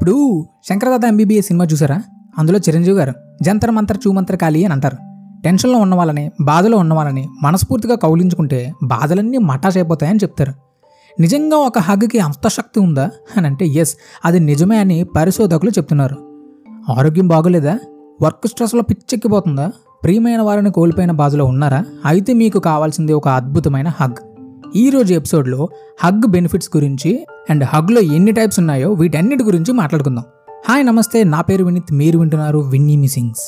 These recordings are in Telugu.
ఇప్పుడు శంకరదాద ఎంబీబీఎస్ సినిమా చూసారా అందులో చిరంజీవి గారు జంతర్ మంతర్ చూమంతర్ ఖాళీ అని అంటారు టెన్షన్లో ఉన్న వాళ్ళని బాధలో ఉన్న వాళ్ళని మనస్ఫూర్తిగా కౌలించుకుంటే బాధలన్నీ మటాష్ అయిపోతాయని చెప్తారు నిజంగా ఒక హగ్కి అంత శక్తి ఉందా అని అంటే ఎస్ అది నిజమే అని పరిశోధకులు చెప్తున్నారు ఆరోగ్యం బాగోలేదా వర్క్ స్ట్రెస్లో పిచ్చెక్కిపోతుందా ప్రియమైన వారిని కోల్పోయిన బాధలో ఉన్నారా అయితే మీకు కావాల్సింది ఒక అద్భుతమైన హగ్ ఈ రోజు ఎపిసోడ్లో హగ్ బెనిఫిట్స్ గురించి అండ్ హగ్లో ఎన్ని టైప్స్ ఉన్నాయో వీటన్నిటి గురించి మాట్లాడుకుందాం హాయ్ నమస్తే నా పేరు వినీత్ మీరు వింటున్నారు విన్నీ మిసింగ్స్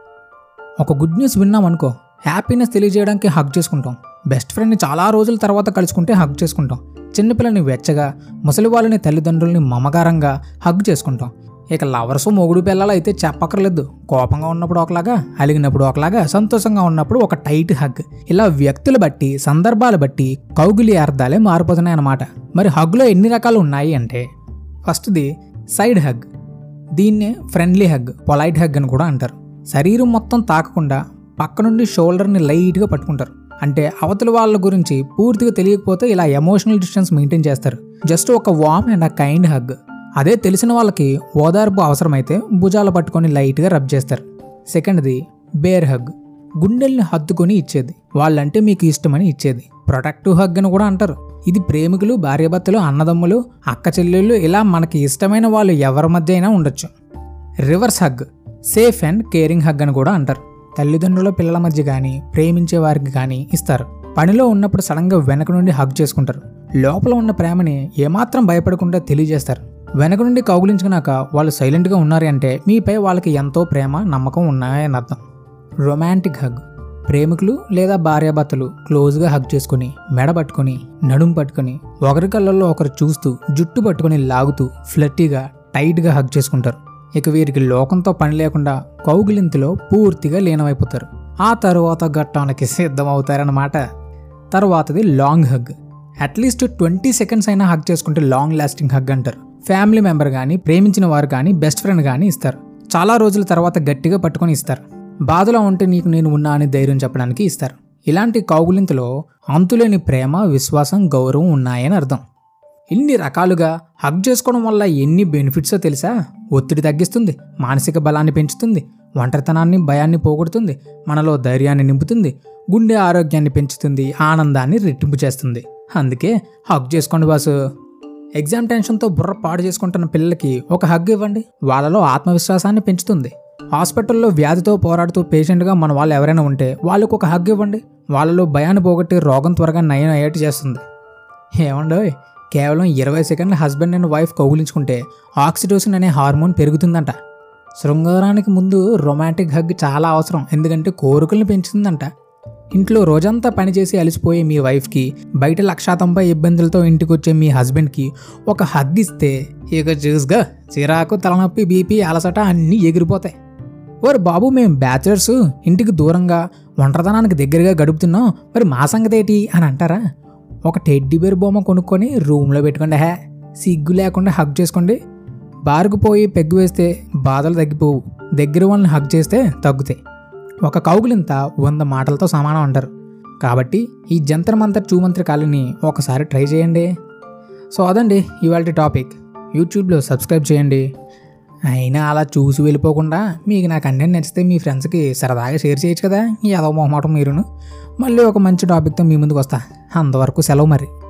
ఒక గుడ్ న్యూస్ విన్నాం అనుకో హ్యాపీనెస్ తెలియజేయడానికి హగ్ చేసుకుంటాం బెస్ట్ ఫ్రెండ్ని చాలా రోజుల తర్వాత కలుసుకుంటే హగ్ చేసుకుంటాం చిన్నపిల్లని వెచ్చగా ముసలి వాళ్ళని తల్లిదండ్రుల్ని మమకారంగా హగ్ చేసుకుంటాం ఇక లవర్స్ మొగుడు పిల్లలు అయితే చెప్పక్కర్లేదు కోపంగా ఉన్నప్పుడు ఒకలాగా అలిగినప్పుడు ఒకలాగా సంతోషంగా ఉన్నప్పుడు ఒక టైట్ హగ్ ఇలా వ్యక్తులు బట్టి సందర్భాలు బట్టి కౌగిలి అర్థాలే మారిపోతున్నాయి అన్నమాట మరి హగ్లో ఎన్ని రకాలు ఉన్నాయి అంటే ఫస్ట్ది సైడ్ హగ్ దీన్నే ఫ్రెండ్లీ హగ్ పొలైట్ హగ్ అని కూడా అంటారు శరీరం మొత్తం తాకకుండా పక్క నుండి షోల్డర్ని లైట్గా పట్టుకుంటారు అంటే అవతల వాళ్ళ గురించి పూర్తిగా తెలియకపోతే ఇలా ఎమోషనల్ డిస్టెన్స్ మెయింటైన్ చేస్తారు జస్ట్ ఒక warm and a kind hug అదే తెలిసిన వాళ్ళకి ఓదార్పు అవసరమైతే భుజాలు పట్టుకొని లైట్గా రబ్ చేస్తారు సెకండ్ది బేర్ హగ్ గుండెల్ని హత్తుకొని ఇచ్చేది వాళ్ళంటే మీకు ఇష్టమని ఇచ్చేది ప్రొటెక్టివ్ హగ్ అని కూడా అంటారు ఇది ప్రేమికులు భార్యాభర్తలు అన్నదమ్ములు అక్క చెల్లెళ్ళు ఇలా మనకి ఇష్టమైన వాళ్ళు ఎవరి మధ్య అయినా ఉండొచ్చు reverse hug safe and caring hug అని కూడా అంటారు తల్లిదండ్రుల పిల్లల మధ్య కానీ ప్రేమించే వారికి కానీ ఇస్తారు పనిలో ఉన్నప్పుడు సడన్గా వెనక నుండి హగ్ చేసుకుంటారు లోపల ఉన్న ప్రేమని ఏమాత్రం భయపడకుండా తెలియజేస్తారు వెనక నుండి కౌగులించుకున్నాక వాళ్ళు సైలెంట్గా ఉన్నారు అంటే మీపై వాళ్ళకి ఎంతో ప్రేమ నమ్మకం ఉన్నాయని అర్థం రొమాంటిక్ హగ్ ప్రేమికులు లేదా భార్యాభర్తలు క్లోజ్గా హగ్ చేసుకుని మెడ పట్టుకొని నడుం పట్టుకొని ఒకరి కళ్ళల్లో ఒకరు చూస్తూ జుట్టు పట్టుకొని లాగుతూ ఫ్లట్టీగా టైట్గా హగ్ చేసుకుంటారు ఇక వీరికి లోకంతో పని లేకుండా కౌగిలింతలో పూర్తిగా లీనమైపోతారు ఆ తరువాత ఘట్టానికి సిద్ధమవుతారన్నమాట తర్వాతది long hug at least twenty seconds అయినా హగ్ చేసుకుంటే లాంగ్ లాస్టింగ్ హగ్ అంటారు ఫ్యామిలీ మెంబర్ కానీ ప్రేమించిన వారు కానీ బెస్ట్ ఫ్రెండ్ కానీ ఇస్తారు చాలా రోజుల తర్వాత గట్టిగా పట్టుకొని ఇస్తారు బాధలో ఉంటే నీకు నేను ఉన్నా అని ధైర్యం చెప్పడానికి ఇస్తారు ఇలాంటి కౌగులింతలో అంతులేని ప్రేమ విశ్వాసం గౌరవం ఉన్నాయని అర్థం ఇన్ని రకాలుగా హగ్ చేసుకోవడం వల్ల ఎన్ని బెనిఫిట్సో తెలుసా ఒత్తిడి తగ్గిస్తుంది మానసిక బలాన్ని పెంచుతుంది ఒంటరితనాన్ని భయాన్ని పోగొడుతుంది మనలో ధైర్యాన్ని నింపుతుంది గుండె ఆరోగ్యాన్ని పెంచుతుంది ఆనందాన్ని రెట్టింపు చేస్తుంది అందుకే హగ్ చేసుకోండి బాసు ఎగ్జామ్ టెన్షన్తో బుర్ర పాడు చేసుకుంటున్న పిల్లలకి ఒక హగ్ ఇవ్వండి వాళ్ళలో ఆత్మవిశ్వాసాన్ని పెంచుతుంది హాస్పిటల్లో వ్యాధితో పోరాడుతూ పేషెంట్గా మన వాళ్ళు ఎవరైనా ఉంటే వాళ్ళకు ఒక హగ్ ఇవ్వండి వాళ్ళలో భయాన్ని పోగొట్టి రోగం త్వరగా నయం అయ్యేట్టు చేస్తుంది ఏమండోయ్ కేవలం ఇరవై సెకండ్ల హస్బెండ్ అండ్ వైఫ్ కౌగులించుకుంటే ఆక్సిటోసిన్ అనే హార్మోన్ పెరుగుతుందంట శృంగారానికి ముందు రొమాంటిక్ హగ్ చాలా అవసరం ఎందుకంటే కోరికలను పెంచుతుందంట ఇంట్లో రోజంతా పనిచేసి అలసిపోయే మీ వైఫ్కి బయట లక్షా తొంభై ఇబ్బందులతో ఇంటికి వచ్చే మీ హస్బెండ్కి ఒక హగ్ ఇస్తే ఇక చూసుగా చిరాకు తలనొప్పి బీపీ అలసట అన్నీ ఎగిరిపోతాయి ఓరు బాబు మేము బ్యాచులర్స్ ఇంటికి దూరంగా ఒంటరితనానికి దగ్గరగా గడుపుతున్నాం మరి మా సంగతి ఏంటి అని అంటారా ఒక టెడ్డీ బేర్ బొమ్మ కొనుక్కొని రూమ్లో పెట్టుకోండి హే సిగ్గు లేకుండా హగ్ చేసుకోండి బారుకు పోయి పెగ్గు వేస్తే బాధలు తగ్గిపోవు దగ్గర వాళ్ళని హగ్ చేస్తే తగ్గుతాయి ఒక కౌగులింత వంద మాటలతో సమానం అంటారు కాబట్టి ఈ జంతర్ మంతర్ చూమంత్ర కాలిని ఒకసారి ట్రై చేయండి సో అదండి ఇవాళ టాపిక్ యూట్యూబ్లో సబ్స్క్రైబ్ చేయండి అయినా అలా చూసి వెళ్ళిపోకుండా మీకు నా కంటెంట్ నచ్చితే మీ ఫ్రెండ్స్కి సరదాగా షేర్ చేయొచ్చు కదా ఈ అదవ మొహమాటం మీరును మళ్ళీ ఒక మంచి టాపిక్తో మీ ముందుకు వస్తా అంతవరకు సెలవు మరి